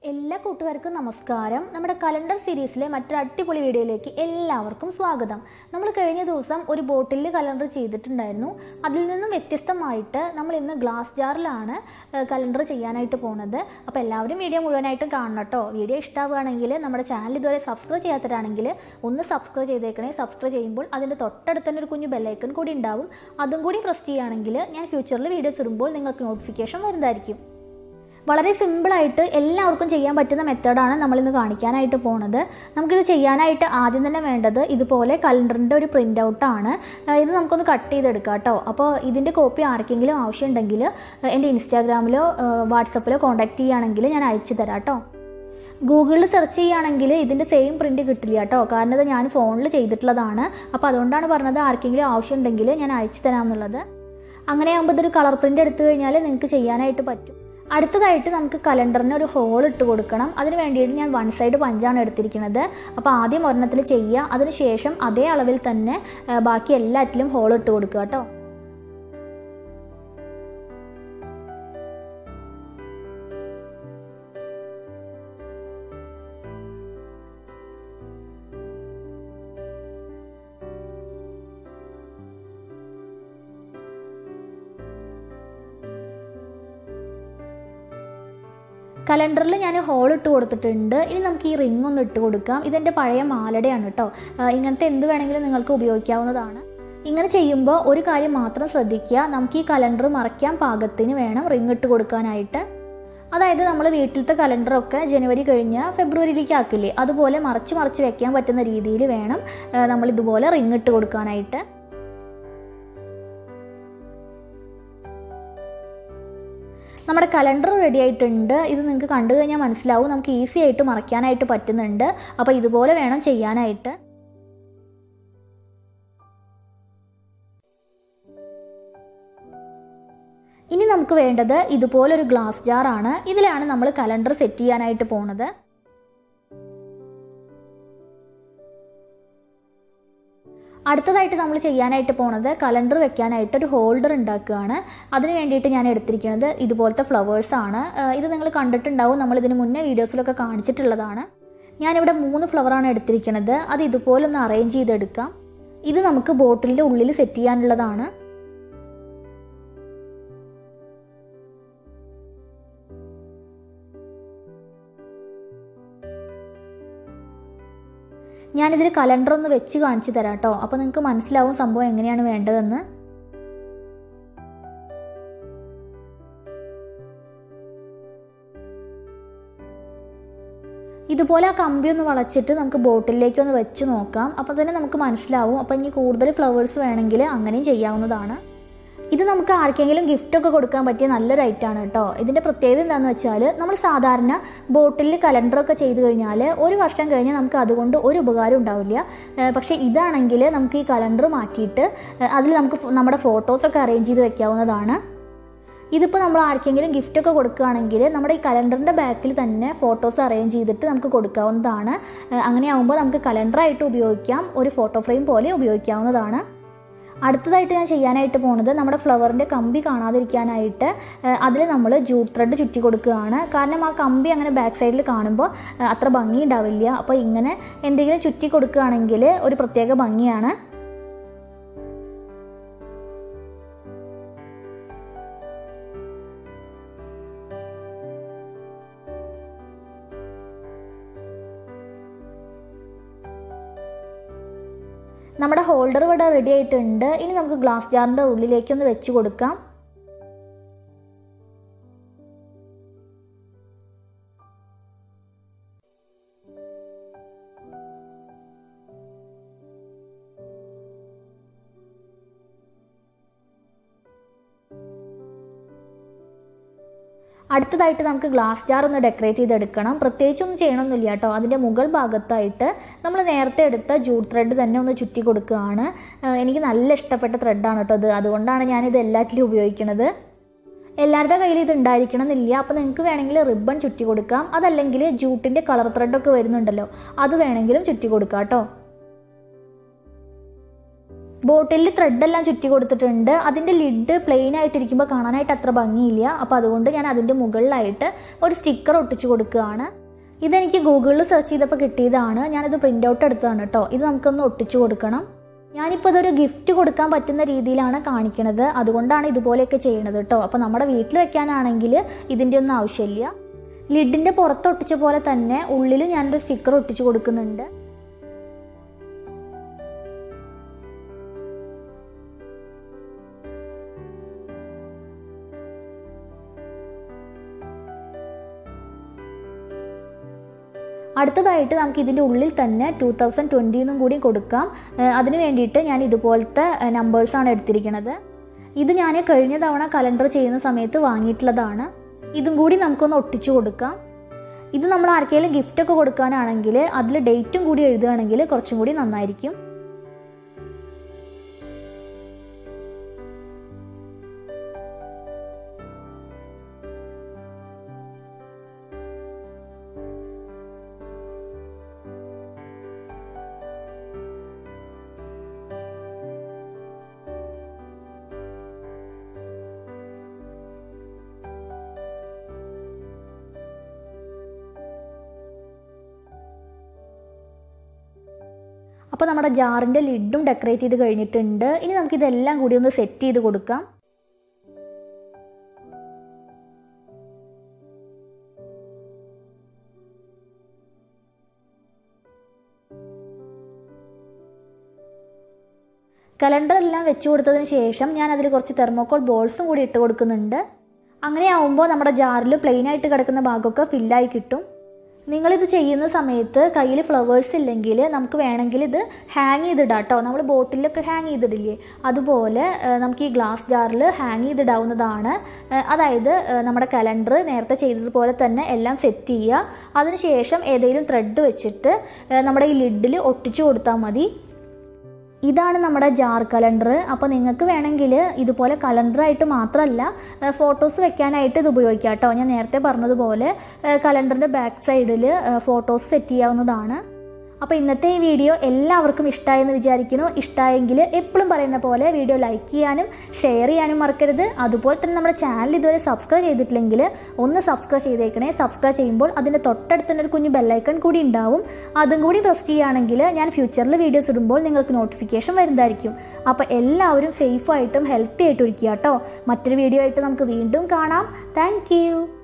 എല്ലാ കൂട്ടുകാർക്കും നമസ്കാരം നമ്മുടെ കലണ്ടർ സീരീസിലെ മറ്റൊരു അടിപൊളി വീഡിയോയിലേക്ക് എല്ലാവർക്കും സ്വാഗതം നമ്മൾ കഴിഞ്ഞ ദിവസം ഒരു ബോട്ടിൽ കലണ്ടർ ചെയ്തിട്ടുണ്ടായിരുന്നു അതിൽ നിന്നും വ്യത്യസ്തമായിട്ട് നമ്മൾ ഇന്ന് ഗ്ലാസ് ജാറിലാണ് കലണ്ടർ ചെയ്യാനായിട്ട് പോകുന്നത് അപ്പോൾ എല്ലാവരും വീഡിയോ മുഴുവനായിട്ടും കാണണം കേട്ടോ വീഡിയോ ഇഷ്ടമാവുകയാണെങ്കിൽ നമ്മുടെ ചാനൽ ഇതുവരെ സബ്സ്ക്രൈബ് ചെയ്യാത്തവരാണെങ്കിൽ ഒന്ന് സബ്സ്ക്രൈബ് ചെയ്തേക്കണേ സബ്സ്ക്രൈബ് ചെയ്യുമ്പോൾ അതിൻ്റെ തൊട്ടടുത്ത് തന്നെ ഒരു കുഞ്ഞു ബെല്ലൈക്കൺ കൂടി ഉണ്ടാവും അതും കൂടി പ്രസ് ചെയ്യുകയാണെങ്കിൽ ഞാൻ ഫ്യൂച്ചറിൽ വീഡിയോസ് ഇടുമ്പോൾ നിങ്ങൾക്ക് നോട്ടിഫിക്കേഷൻ വരുന്നതായിരിക്കും വളരെ സിമ്പിളായിട്ട് എല്ലാവർക്കും ചെയ്യാൻ പറ്റുന്ന മെത്തേഡാണ് നമ്മളിന്ന് കാണിക്കാനായിട്ട് പോണത് നമുക്കിത് ചെയ്യാനായിട്ട് ആദ്യം തന്നെ വേണ്ടത് ഇതുപോലെ കലണ്ടറിൻ്റെ ഒരു പ്രിൻ്റ് ഔട്ടാണ് ഇത് നമുക്കൊന്ന് കട്ട് ചെയ്തെടുക്കാം കേട്ടോ അപ്പോൾ ഇതിൻ്റെ കോപ്പി ആർക്കെങ്കിലും ആവശ്യമുണ്ടെങ്കിൽ എൻ്റെ ഇൻസ്റ്റാഗ്രാമിലോ വാട്സപ്പിലോ കോൺടാക്റ്റ് ചെയ്യുകയാണെങ്കിൽ ഞാൻ അയച്ചു തരാം കേട്ടോ ഗൂഗിളിൽ സെർച്ച് ചെയ്യുകയാണെങ്കിൽ ഇതിൻ്റെ സെയിം പ്രിൻ്റ് കിട്ടില്ല കേട്ടോ കാരണം ഇത് ഞാൻ ഫോണിൽ ചെയ്തിട്ടുള്ളതാണ് അപ്പോൾ അതുകൊണ്ടാണ് പറഞ്ഞത് ആർക്കെങ്കിലും ആവശ്യമുണ്ടെങ്കിൽ ഞാൻ അയച്ചു തരാമെന്നുള്ളത് അങ്ങനെയാകുമ്പോൾ ഇതൊരു കളർ പ്രിൻ്റ് എടുത്തു കഴിഞ്ഞാൽ നിങ്ങൾക്ക് ചെയ്യാനായിട്ട് പറ്റും അടുത്തതായിട്ട് നമുക്ക് കലണ്ടറിന് ഒരു ഹോൾ ഇട്ട് കൊടുക്കണം അതിന് വേണ്ടിയിട്ട് ഞാൻ വൺ സൈഡ് പഞ്ചാണ് എടുത്തിരിക്കുന്നത് അപ്പോൾ ആദ്യം ഒരെണ്ണത്തിൽ ചെയ്യുക അതിനുശേഷം അതേ അളവിൽ തന്നെ ആ, ബാക്കി എല്ലാറ്റിലും ഹോൾ ഇട്ട് കൊടുക്കുക കേട്ടോ കലണ്ടറിൽ ഞാൻ ഹോൾ ഇട്ട് കൊടുത്തിട്ടുണ്ട് ഇനി നമുക്ക് ഈ റിംഗ് ഒന്ന് ഇട്ട് കൊടുക്കാം ഇതെൻ്റെ പഴയ മാലടയാണ് കേട്ടോ ആ, ഇങ്ങനത്തെ എന്ത് വേണമെങ്കിലും നിങ്ങൾക്ക് ഉപയോഗിക്കാവുന്നതാണ് ഇങ്ങനെ ചെയ്യുമ്പോൾ ഒരു കാര്യം മാത്രം ശ്രദ്ധിക്കുക നമുക്ക് ഈ കലണ്ടർ മറയ്ക്കാൻ പാകത്തിന് വേണം റിംഗ് ഇട്ട് കൊടുക്കാനായിട്ട് അതായത് നമ്മൾ വീട്ടിലത്തെ കലണ്ടറൊക്കെ ജനുവരി കഴിഞ്ഞ് ഫെബ്രുവരിയിലേക്ക് ആക്കില്ലേ അതുപോലെ മറച്ച് മറച്ച് വെക്കാൻ പറ്റുന്ന രീതിയിൽ വേണം ആ, നമ്മൾ ഇതുപോലെ റിംഗ് ഇട്ട് കൊടുക്കാനായിട്ട് നമ്മുടെ കലണ്ടർ റെഡി ആയിട്ടുണ്ട് ഇത് നിങ്ങൾക്ക് കണ്ടു കഴിഞ്ഞാൽ മനസ്സിലാവും നമുക്ക് ഈസി ആയിട്ട് മറയ്ക്കാനായിട്ട് പറ്റുന്നുണ്ട് അപ്പോൾ ഇതുപോലെ വേണം ചെയ്യാനായിട്ട് ഇനി നമുക്ക് വേണ്ടത് ഇതുപോലൊരു ഗ്ലാസ് ജാറാണ് ഇതിലാണ് നമ്മൾ കലണ്ടർ സെറ്റ് ചെയ്യാനായിട്ട് പോണത് അടുത്തതായിട്ട് നമ്മൾ ചെയ്യാനായിട്ട് പോണത് കലണ്ടർ വെക്കാനായിട്ട് ഒരു ഹോൾഡർ ഉണ്ടാക്കുകയാണ് അതിന് വേണ്ടിയിട്ട് ഞാൻ എടുത്തിരിക്കുന്നത് ഇതുപോലത്തെ ഫ്ലവേഴ്സ് ആണ് ആ, ഇത് നിങ്ങൾ കണ്ടിട്ടുണ്ടാവും നമ്മൾ ഇതിന് മുന്നേ വീഡിയോസിലൊക്കെ കാണിച്ചിട്ടുള്ളതാണ് ഞാനിവിടെ മൂന്ന് ഫ്ലവറാണ് എടുത്തിരിക്കുന്നത് അത് ഇതുപോലെ ഒന്ന് അറേഞ്ച് ചെയ്തെടുക്കാം ഇത് നമുക്ക് ബോട്ടിലിൻ്റെ ഉള്ളിൽ സെറ്റ് ചെയ്യാനുള്ളതാണ് ഞാനിതിൽ കലണ്ടർ ഒന്ന് വെച്ച് കാണിച്ചു തരാം കേട്ടോ അപ്പോൾ നിങ്ങൾക്ക് മനസ്സിലാവും സംഭവം എങ്ങനെയാണ് വേണ്ടതെന്ന് ഇതുപോലെ ആ കമ്പി ഒന്ന് വളച്ചിട്ട് നമുക്ക് ബോട്ടിലേക്ക് ഒന്ന് വെച്ച് നോക്കാം അപ്പോൾ തന്നെ നമുക്ക് മനസ്സിലാവും അപ്പോൾ ഇനി കൂടുതൽ ഫ്ലവേഴ്സ് വേണമെങ്കിൽ അങ്ങനെയും ചെയ്യാവുന്നതാണ് ഇത് നമുക്ക് ആർക്കെങ്കിലും ഗിഫ്റ്റ് ഒക്കെ കൊടുക്കാൻ പറ്റിയ നല്ലൊരു ഐറ്റമാണ് കേട്ടോ ഇതിൻ്റെ പ്രത്യേകത എന്താണെന്ന് വെച്ചാൽ നമ്മൾ സാധാരണ ബോട്ടിലിൽ കലണ്ടറൊക്കെ ചെയ്ത് കഴിഞ്ഞാൽ ഒരു വർഷം കഴിഞ്ഞ് നമുക്ക് അതുകൊണ്ട് ഒരു ഉപകാരം ഉണ്ടാവില്ല ഏഹ് പക്ഷേ ഇതാണെങ്കിൽ നമുക്ക് ഈ കലണ്ടർ മാറ്റിയിട്ട് ഏഹ് അതിൽ നമുക്ക് ഫോ- നമ്മുടെ ഫോട്ടോസൊക്കെ അറേഞ്ച് ചെയ്ത് വെക്കാവുന്നതാണ് ഇതിപ്പോൾ നമ്മൾ ആർക്കെങ്കിലും ഗിഫ്റ്റ് ഒക്കെ കൊടുക്കുകയാണെങ്കിൽ നമ്മുടെ ഈ കലണ്ടറിൻ്റെ ബാക്കിൽ തന്നെ ഫോട്ടോസ് അറേഞ്ച് ചെയ്തിട്ട് നമുക്ക് കൊടുക്കാവുന്നതാണ് ഏഹ് അങ്ങനെയാവുമ്പോൾ നമുക്ക് കലണ്ടറായിട്ട് ഉപയോഗിക്കാം ഒരു ഫോട്ടോ ഫ്രെയിം പോലെ ഉപയോഗിക്കാവുന്നതാണ് അടുത്തതായിട്ട് ഞാൻ ചെയ്യാനായിട്ട് പോണത് നമ്മുടെ ഫ്ലവറിൻ്റെ കമ്പി കാണാതിരിക്കാനായിട്ട് അതിൽ നമ്മൾ ജൂട്ട് ത്രെഡ് ചുറ്റി കൊടുക്കുകയാണ് കാരണം ആ കമ്പി അങ്ങനെ ബാക്ക് സൈഡിൽ കാണുമ്പോൾ ഏഹ് അത്ര ഭംഗി ഉണ്ടാവില്ല അപ്പോൾ ഇങ്ങനെ എന്തെങ്കിലും ചുറ്റി കൊടുക്കുകയാണെങ്കിൽ ഒരു പ്രത്യേക ഭംഗിയാണ് നമ്മുടെ ഹോൾഡർ ഇവിടെ റെഡി ആയിട്ടുണ്ട് ഇനി നമുക്ക് ഗ്ലാസ് ജാറിൻ്റെ ഉള്ളിലേക്ക് ഒന്ന് വെച്ച് കൊടുക്കാം അടുത്തതായിട്ട് നമുക്ക് ഗ്ലാസ് ജാർ ഒന്ന് ഡെക്കറേറ്റ് ചെയ്തെടുക്കണം പ്രത്യേകിച്ചൊന്നും ചെയ്യണമെന്നില്ല കേട്ടോ അതിൻ്റെ മുകൾ ഭാഗത്തായിട്ട് നമ്മൾ നേരത്തെ എടുത്ത ജൂട്ട് ത്രെഡ് തന്നെ ഒന്ന് ചുറ്റി കൊടുക്കുകയാണ് ഏഹ് എനിക്ക് നല്ല ഇഷ്ടപ്പെട്ട ത്രെഡാണ് കേട്ടോ ഇത് അതുകൊണ്ടാണ് ഞാനിത് എല്ലാറ്റിലും ഉപയോഗിക്കുന്നത് എല്ലാവരുടെ കയ്യിൽ ഇത് ഉണ്ടായിരിക്കണം എന്നില്ല അപ്പോൾ നിങ്ങൾക്ക് വേണമെങ്കിൽ റിബൺ ചുറ്റി കൊടുക്കാം അതല്ലെങ്കിൽ ജൂട്ടിൻ്റെ കളർ ത്രെഡൊക്കെ വരുന്നുണ്ടല്ലോ അത് വേണമെങ്കിലും ചുറ്റി കൊടുക്കാം കേട്ടോ ബോട്ടിലിൽ ത്രെഡെല്ലാം ചുറ്റി കൊടുത്തിട്ടുണ്ട് അതിൻ്റെ ലിഡ് പ്ലെയിൻ ആയിട്ടിരിക്കുമ്പോൾ കാണാനായിട്ട് അത്ര ഭംഗിയില്ല അപ്പോൾ അതുകൊണ്ട് ഞാൻ അതിൻ്റെ മുകളിലായിട്ട് ഒരു സ്റ്റിക്കർ ഒട്ടിച്ചു കൊടുക്കുകയാണ് ഇതെനിക്ക് ഗൂഗിളിൽ സെർച്ച് ചെയ്തപ്പോൾ കിട്ടിയതാണ് ഞാനത് പ്രിൻ്റ് ഔട്ട് എടുത്തതാണ് കേട്ടോ ഇത് നമുക്കൊന്ന് ഒട്ടിച്ചു കൊടുക്കണം ഞാനിപ്പോൾ ഇതൊരു ഗിഫ്റ്റ് കൊടുക്കാൻ പറ്റുന്ന രീതിയിലാണ് കാണിക്കണത് അതുകൊണ്ടാണ് ഇതുപോലെയൊക്കെ ചെയ്യണത് കേട്ടോ അപ്പോൾ നമ്മുടെ വീട്ടിൽ വെക്കാനാണെങ്കിൽ ഇതിൻ്റെ ഒന്നും ആവശ്യമില്ല ലിഡിൻ്റെ പുറത്ത് ഒട്ടിച്ച പോലെ തന്നെ ഉള്ളിൽ ഞാനൊരു സ്റ്റിക്കർ ഒട്ടിച്ചു കൊടുക്കുന്നുണ്ട് അടുത്തതായിട്ട് നമുക്ക് ഇതിൻ്റെ ഉള്ളിൽ തന്നെ ടൂ തൗസൻഡ് ട്വൻറ്റിന്നും കൂടി കൊടുക്കാം ഏഹ് അതിന് വേണ്ടിയിട്ട് ഞാൻ ഇതുപോലത്തെ നമ്പേഴ്സാണ് എടുത്തിരിക്കുന്നത് ഇത് ഞാൻ കഴിഞ്ഞ തവണ കലണ്ടർ ചെയ്യുന്ന സമയത്ത് വാങ്ങിയിട്ടുള്ളതാണ് ഇതും കൂടി നമുക്കൊന്ന് ഒട്ടിച്ചു കൊടുക്കാം ഇത് നമ്മൾ ആർക്കെങ്കിലും ഗിഫ്റ്റൊക്കെ കൊടുക്കാനാണെങ്കിൽ അതിൽ ഡേറ്റും കൂടി എഴുതുകയാണെങ്കിൽ കുറച്ചും കൂടി നന്നായിരിക്കും അപ്പോൾ നമ്മുടെ ജാറിൻ്റെ ലിഡും ഡെക്കറേറ്റ് ചെയ്ത് കഴിഞ്ഞിട്ടുണ്ട് ഇനി നമുക്കിതെല്ലാം കൂടി ഒന്ന് സെറ്റ് ചെയ്ത് കൊടുക്കാം കലണ്ടർ എല്ലാം വെച്ച് കൊടുത്തതിന് ശേഷം ഞാൻ അതിൽ കുറച്ച് തെർമോക്കോൾ ബോൾസും കൂടി ഇട്ട് കൊടുക്കുന്നുണ്ട് അങ്ങനെ ആവുമ്പോൾ നമ്മുടെ ജാറിൽ പ്ലെയിൻ ആയിട്ട് കിടക്കുന്ന ഭാഗമൊക്കെ ഫില്ലായി കിട്ടും നിങ്ങളിത് ചെയ്യുന്ന സമയത്ത് കയ്യിൽ ഫ്ലവേഴ്സ് ഇല്ലെങ്കിൽ നമുക്ക് വേണമെങ്കിൽ ഇത് ഹാങ് ചെയ്തിടാം കേട്ടോ നമ്മൾ ബോട്ടിലൊക്കെ ഹാങ് ചെയ്തിടില്ലേ അതുപോലെ ഏഹ്, നമുക്ക് ഈ ഗ്ലാസ് ജാറിൽ ഹാങ് ചെയ്തിടാവുന്നതാണ് ഏഹ്, അതായത് ഏഹ്, നമ്മുടെ കലണ്ടർ നേരത്തെ ചെയ്തതുപോലെ തന്നെ എല്ലാം സെറ്റ് ചെയ്യുക അതിനുശേഷം ഏതെങ്കിലും ത്രെഡ് വെച്ചിട്ട് ഏഹ്, നമ്മുടെ ഈ ലിഡിൽ ഒട്ടിച്ചു കൊടുത്താൽ മതി ഇതാണ് നമ്മുടെ ജാർ കലണ്ടർ അപ്പോൾ നിങ്ങൾക്ക് വേണമെങ്കിൽ ഇതുപോലെ കലണ്ടറായിട്ട് മാത്രമല്ല ഫോട്ടോസ് വെക്കാനായിട്ട് ഇത് ഉപയോഗിക്കാം കേട്ടോ ഞാൻ നേരത്തെ പറഞ്ഞതുപോലെ കലണ്ടറിൻ്റെ ബാക്ക് സൈഡിൽ ഫോട്ടോസ് സെറ്റ് ചെയ്യാവുന്നതാണ് അപ്പോൾ ഇന്നത്തെ ഈ വീഡിയോ എല്ലാവർക്കും ഇഷ്ടമായെന്ന് വിചാരിക്കുന്നു ഇഷ്ടമായെങ്കിൽ എപ്പോഴും പറയുന്ന പോലെ വീഡിയോ ലൈക്ക് ചെയ്യാനും ഷെയർ ചെയ്യാനും മറക്കരുത് അതുപോലെ തന്നെ നമ്മുടെ ചാനൽ ഇതുവരെ സബ്സ്ക്രൈബ് ചെയ്തിട്ടില്ലെങ്കിൽ ഒന്ന് സബ്സ്ക്രൈബ് ചെയ്തേക്കണേ സബ്സ്ക്രൈബ് ചെയ്യുമ്പോൾ അതിൻ്റെ തൊട്ടടുത്ത് തന്നെ ഒരു കുഞ്ഞ് ബെല്ലൈക്കൺ കൂടി ഉണ്ടാവും അതും കൂടി പ്രസ് ചെയ്യുകയാണെങ്കിൽ ഞാൻ ഫ്യൂച്ചറിൽ വീഡിയോസ് ഇടുമ്പോൾ നിങ്ങൾക്ക് നോട്ടിഫിക്കേഷൻ വരുന്നതായിരിക്കും അപ്പോൾ എല്ലാവരും സേഫായിട്ടും ഹെൽത്തി ആയിട്ടും ഇരിക്കുക കേട്ടോ മറ്റൊരു വീഡിയോ ആയിട്ട് നമുക്ക് വീണ്ടും കാണാം താങ്ക്